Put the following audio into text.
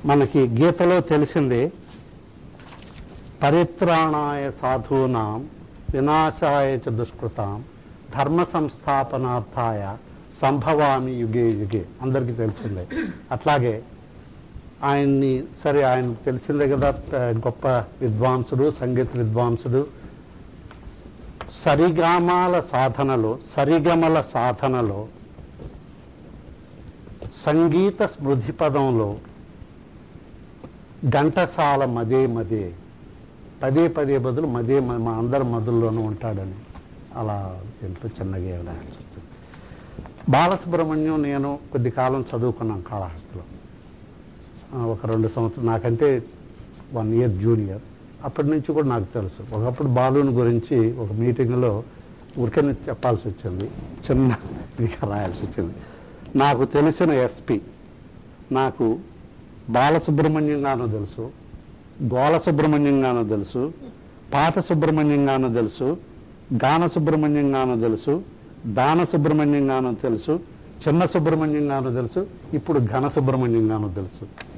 మనకి గీతలో తెలిసిందే పరిత్రాణాయ సాధూనాం వినాశాయ చ దుష్కృతాం ధర్మ సంస్థాపనార్థాయ సంభవామి యుగే యుగే అందరికీ తెలిసిందే అట్లాగే ఆయన్ని సరే ఆయన తెలిసిందే కదా ఆ, గొప్ప విద్వాంసుడు సంగీత విద్వాంసుడు సరిగామాల సాధనలో సరిగమల సాధనలో సంగీత స్మృతి పదంలో ఘంటసాల మదే మదే పదే పదే బదులు మదే మ- మా అందరి మధుల్లోనూ ఉంటాడని అలా దీంట్లో చిన్నగా రాయాల్సి వచ్చింది బాలసుబ్రహ్మణ్యం నేను కొద్ది కాలం చదువుకున్నాం కాళహస్తిలో ఆ, ఒక రెండు సంవత్సరం నాకంటే వన్ ఇయర్ జూనియర్ అప్పటి నుంచి కూడా నాకు తెలుసు ఒకప్పుడు బాలుని గురించి ఒక మీటింగ్లో ఊరికనే చెప్పాల్సి వచ్చింది చిన్న ఇదిగా రాయాల్సి వచ్చింది నాకు తెలిసిన ఎస్పి నాకు బాలసుబ్రహ్మణ్యంగానూ తెలుసు గోళ సుబ్రహ్మణ్యంగానూ తెలుసు పాట సుబ్రహ్మణ్యంగానూ తెలుసు గాన సుబ్రహ్మణ్యంగానూ తెలుసు దాన సుబ్రహ్మణ్యంగానూ తెలుసు చిన్న సుబ్రహ్మణ్యంగానూ తెలుసు ఇప్పుడు ఘన సుబ్రహ్మణ్యంగానూ తెలుసు